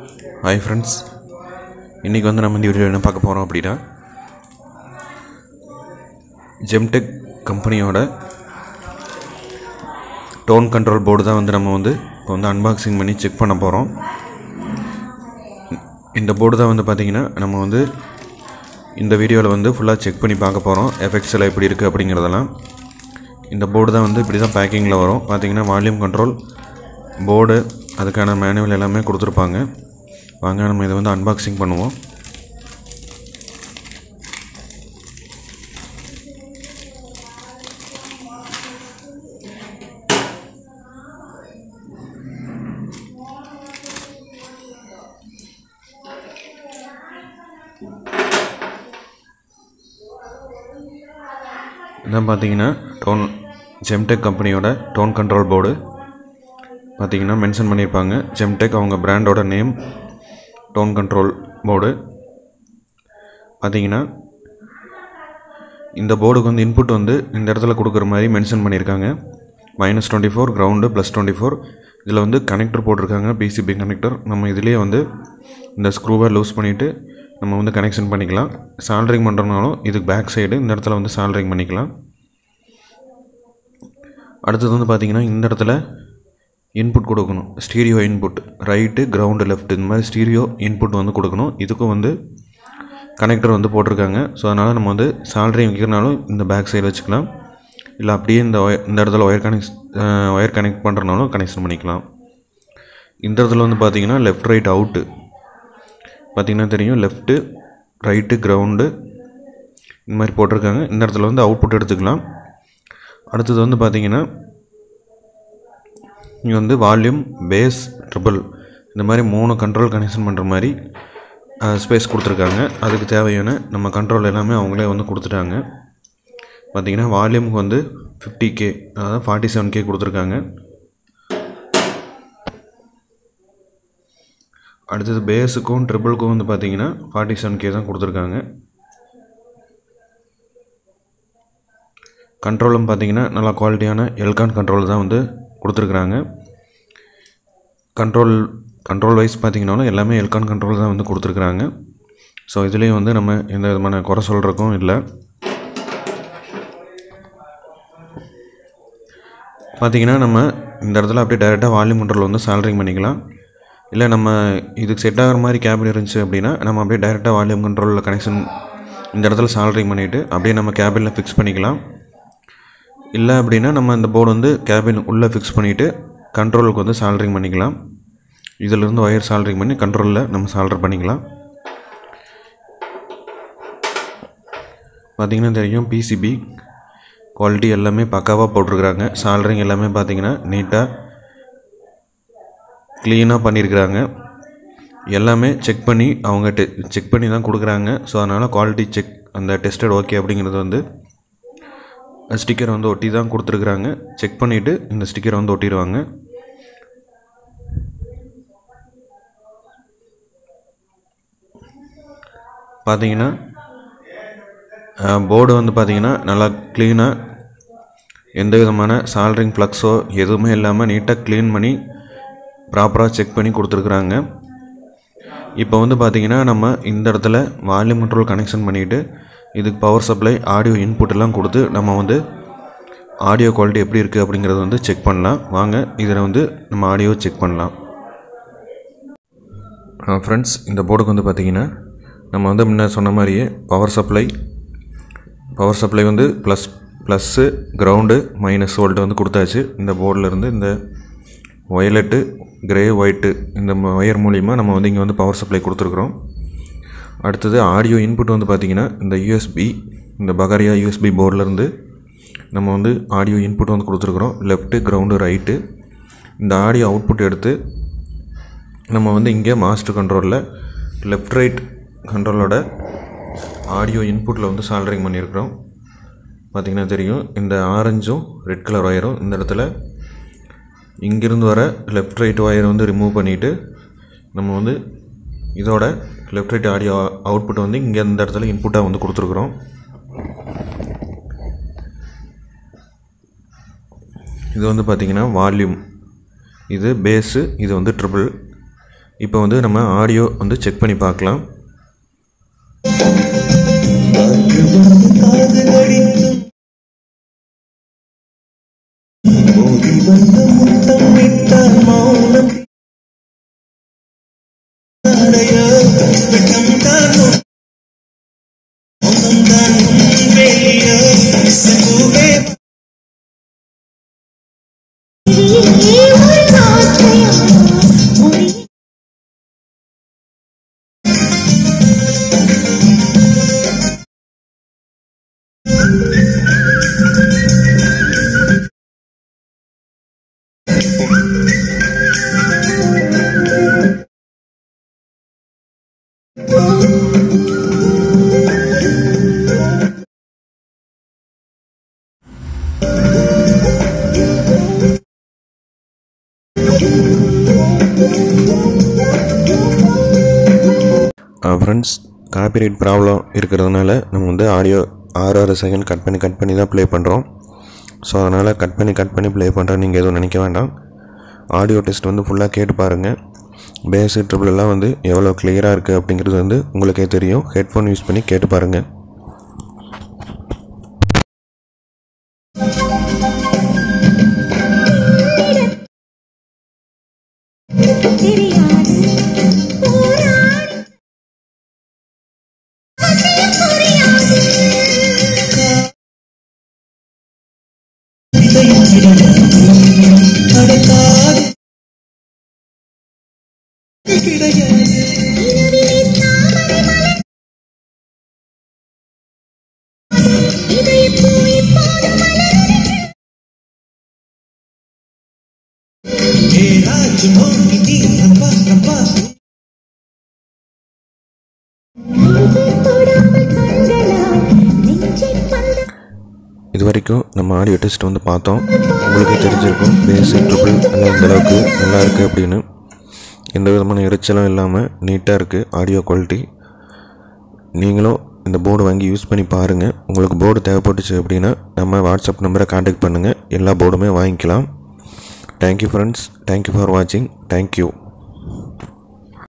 hi friends இன்றைக்கி வந்து நம்ம இந்த வீடியோ என்ன பார்க்க போகிறோம் அப்படின்னா ஜெம்டெக் கம்பெனியோட டோன் கண்ட்ரோல் போர்டு தான் வந்து நம்ம வந்து இப்போ வந்து அன்பாக்சிங் பண்ணி செக் பண்ண போகிறோம் இந்த போர்டு தான் வந்து பார்த்திங்கன்னா நம்ம வந்து இந்த வீடியோவில் வந்து ஃபுல்லாக செக் பண்ணி பார்க்க போகிறோம் எஃபெக்ட்ஸில் எப்படி இருக்குது அப்படிங்கிறதெல்லாம் இந்த போர்டு தான் வந்து இப்படி தான் பேக்கிங்கில் வரும் பார்த்தீங்கன்னா வால்யூம் கண்ட்ரோல் போர்டு அதுக்கான மேனுவல் எல்லாமே கொடுத்துருப்பாங்க வாங்க நம்ம இதை வந்து அன்பாக்சிங் பண்ணுவோம் இதான் பார்த்தீங்கன்னா டோன் ஜெம்டெக் கம்பெனியோட டோன் கண்ட்ரோல் போர்டு பார்த்தீங்கன்னா மென்ஷன் பண்ணியிருப்பாங்க ஜெம்டெக் அவங்க பிராண்டோட நேம் டோன் கண்ட்ரோல் போர்டு பார்த்தீங்கன்னா இந்த போர்டுக்கு வந்து இன்புட் வந்து இந்த இடத்துல கொடுக்குற மாதிரி மென்ஷன் பண்ணியிருக்காங்க minus twenty four ground plus twenty four இதில் வந்து கனெக்டர் போட்டிருக்காங்க பிசிபி கனெக்டர் நம்ம இதுலேயே வந்து இந்த ஸ்க்ரூவை லூஸ் பண்ணிவிட்டு நம்ம வந்து கனெக்ஷன் பண்ணிக்கலாம் சால்ட்ரிங் பண்ணுறதுனாலும் இதுக்கு பேக் சைடு இந்த இடத்துல வந்து சால்ட்ரிங் பண்ணிக்கலாம் அடுத்தது வந்து பார்த்திங்கன்னா இந்த இடத்துல இன்புட் கொடுக்கணும் stereo input right ground left இந்த மாதிரி ஸ்டீரியோ இன்புட் வந்து கொடுக்கணும் இதுக்கும் வந்து கனெக்டர் வந்து போட்டிருக்காங்க ஸோ அதனால் நம்ம வந்து சால்ட்ரிங் வைக்கிறனாலும் இந்த பேக் சைடு வச்சுக்கலாம் இல்லை அப்படியே இந்த ஒயர் இந்த இடத்துல ஒயர் கனெக்ட் ஒயர் கனெக்ட் பண்ணுறனாலும் கனெக்ஷன் பண்ணிக்கலாம் இந்த இடத்துல வந்து பார்த்திங்கன்னா லெஃப்ட் ரைட் அவுட்டு பார்த்திங்கன்னா தெரியும் லெஃப்ட்டு ரைட்டு கிரவுண்டு இந்த மாதிரி போட்டிருக்காங்க இந்த இடத்துல வந்து அவுட்புட் எடுத்துக்கலாம் அடுத்தது வந்து பார்த்திங்கன்னா இங்கே வந்து வால்யூம் பேஸ் ட்ரிபிள் இந்த மாதிரி மூணு கண்ட்ரோல் கனெக்ஷன் பண்ணுற மாதிரி ஸ்பேஸ் கொடுத்துருக்காங்க அதுக்கு தேவையான நம்ம கண்ட்ரோல் எல்லாமே அவங்களே வந்து கொடுத்துட்டாங்க பார்த்திங்கன்னா வால்யூமுக்கு வந்து ஃபிஃப்டி கே அதாவது ஃபார்ட்டி செவன் கே கொடுத்துருக்காங்க அடுத்தது பேஸுக்கும் ட்ரிபிளுக்கும் வந்து பார்த்தீங்கன்னா ஃபார்ட்டி செவன் கே தான் கொடுத்துருக்காங்க கண்ட்ரோலும் பார்த்தீங்கன்னா நல்லா குவாலிட்டியான எல்கான் கண்ட்ரோல் தான் வந்து கொடுத்துருக்குறாங்க கண்ட்ரோல் கண்ட்ரோல் வைஸ் பார்த்தீங்கன்னாலும் எல்லாமே எல்கான் கண்ட்ரோல் தான் வந்து கொடுத்துருக்குறாங்க ஸோ இதுலேயும் வந்து நம்ம எந்த விதமான குறை சொல்கிறக்கும் இல்லை பார்த்தீங்கன்னா நம்ம இந்த இடத்துல அப்படியே டைரெக்டாக வால்யூம் கண்ட்ரோல் வந்து சால்ட்ரிங் பண்ணிக்கலாம் இல்லை நம்ம இதுக்கு செட் ஆகிற மாதிரி கேபின் இருந்துச்சு அப்படின்னா நம்ம அப்படியே டைரெக்டாக வால்யூம் கண்ட்ரோலில் கனெக்ஷன் இந்த இடத்துல சால்ட்ரிங் பண்ணிவிட்டு அப்படியே நம்ம கேபினில் ஃபிக்ஸ் பண்ணிக்கலாம் இல்லை அப்படின்னா நம்ம இந்த போர்டு வந்து கேபின் உள்ளே ஃபிக்ஸ் பண்ணிவிட்டு கண்ட்ரோலுக்கு வந்து சால்ட்ரிங் பண்ணிக்கலாம் இதிலிருந்து ஒயர் சால்ட்ரிங் பண்ணி கண்ட்ரோலில் நம்ம சால்டர் பண்ணிக்கலாம் பார்த்திங்கன்னா தெரியும் பிசிபி குவாலிட்டி எல்லாமே பக்காவாக போட்டிருக்கிறாங்க சால்ட்ரிங் எல்லாமே பார்த்திங்கன்னா நீட்டாக க்ளீனாக பண்ணியிருக்கிறாங்க எல்லாமே செக் பண்ணி அவங்க டெ செக் பண்ணி தான் கொடுக்குறாங்க ஸோ அதனால் குவாலிட்டி செக் அந்த டெஸ்டட் ஓகே அப்படிங்கிறது வந்து ஸ்டிக்கர் வந்து ஒட்டி தான் கொடுத்துருக்குறாங்க செக் பண்ணிவிட்டு இந்த ஸ்டிக்கரை வந்து ஒட்டிடுவாங்க பார்த்தீங்கன்னா போர்டு வந்து பார்த்திங்கன்னா நல்லா க்ளீனாக எந்த விதமான சால்ட்ரிங் ஃப்ளக்ஸோ எதுவுமே இல்லாமல் நீட்டாக க்ளீன் பண்ணி ப்ராப்பராக செக் பண்ணி கொடுத்துருக்குறாங்க இப்போ வந்து பார்த்திங்கன்னா நம்ம இந்த இடத்துல வால்யூம் கண்ட்ரோல் கனெக்ஷன் பண்ணிவிட்டு இதுக்கு பவர் சப்ளை ஆடியோ இன்புட் எல்லாம் கொடுத்து நம்ம வந்து ஆடியோ குவாலிட்டி எப்படி இருக்குது அப்படிங்கிறத வந்து செக் பண்ணலாம் வாங்க இதில் வந்து நம்ம ஆடியோ செக் பண்ணலாம் ஃப்ரெண்ட்ஸ் இந்த போர்டுக்கு வந்து பார்த்திங்கன்னா நம்ம வந்து முன்ன சொன்ன மாதிரியே பவர் சப்ளை பவர் சப்ளை வந்து plus plus ground minus volt வந்து கொடுத்தாச்சு இந்த போர்டில் இருந்து இந்த ஒயலட்டு கிரே ஒயிட்டு இந்த ஒயர் மூலிமா நம்ம வந்து இங்கே வந்து பவர் சப்ளை கொடுத்துருக்குறோம் அடுத்தது ஆடியோ இன்புட் வந்து பார்த்திங்கன்னா இந்த யூஎஸ்பி இந்த பகாரியா யூஎஸ்பி போர்டிலேருந்து நம்ம வந்து ஆடியோ இன்புட் வந்து கொடுத்துருக்குறோம் லெஃப்ட்டு கிரவுண்டு ரைட்டு இந்த ஆடியோ அவுட்புட் எடுத்து நம்ம வந்து இங்கே மாஸ்டர் கண்ட்ரோலில் லெஃப்ட் ரைட் கண்ட்ரோலோட ஆடியோ இன்புட்டில் வந்து சால்ட்ரிங் பண்ணியிருக்கிறோம் பார்த்திங்கன்னா தெரியும் இந்த ஆரஞ்சும் ரெட் கலர் ஒயரும் இந்த இடத்துல இங்கேருந்து வர லெஃப்ட் ரைட் ஒயரை வந்து ரிமூவ் பண்ணிவிட்டு நம்ம வந்து இதோட லெஃப்ட் ரைட் ஆடியோ அவுட்புட் வந்து இங்கே இந்த இடத்துல இன்புட்டாக வந்து கொடுத்துருக்குறோம் இது வந்து பார்த்திங்கன்னா வால்யூம் இது பேஸு இது வந்து ட்ரிபிள் இப்போ வந்து நம்ம ஆடியோ வந்து செக் பண்ணி பார்க்கலாம் ஃப்ரெண்ட்ஸ் காப்பிரைட் ப்ராப்ளம் இருக்கிறதுனால நம்ம வந்து ஆடியோ ஆறு ஆறு செகண்ட் கட் பண்ணி கட் பண்ணி தான் ப்ளே பண்ணுறோம் ஸோ அதனால் கட் பண்ணி கட் பண்ணி ப்ளே பண்ணுறேன் நீங்கள் எதுவும் நினைக்க வேண்டாம் ஆடியோ டெஸ்ட் வந்து ஃபுல்லாக கேட்டு பாருங்கள் பேஸு ட்ரிபிள் எல்லாம் வந்து எவ்வளோ கிளியராக இருக்குது அப்படிங்கிறது வந்து உங்களுக்கே தெரியும் ஹெட்ஃபோன் யூஸ் பண்ணி கேட்டு பாருங்கள் தெரியாது போராடி புரியாது இரவிலே தாமரை மலர் இதயப்பூ இப்போது மலருது தொடாமல் கண்களால் நெஞ்சைப் பந்த இது வரைக்கும் நம்ம ஆடியோ டெஸ்ட் வந்து பார்த்தோம் உங்களுக்கே தெரிஞ்சிருக்கும் பேஸு ட்ரிபிள் எல்லாம் இந்த அளவுக்கு நல்லா இருக்குது அப்படின்னு எந்த விதமான இறைச்சலும் இல்லாமல் நீட்டாக இருக்குது ஆடியோ குவாலிட்டி நீங்களும் இந்த போர்டு வாங்கி யூஸ் பண்ணி பாருங்கள் உங்களுக்கு போர்டு தேவைப்பட்டுச்சு அப்படின்னா நம்ம வாட்ஸ்அப் நம்பரை காண்டாக்ட் பண்ணுங்கள் எல்லா போர்டுமே வாங்கிக்கலாம் தேங்க்யூ ஃப்ரெண்ட்ஸ் தேங்க்யூ ஃபார் வாட்சிங் தேங்க்யூ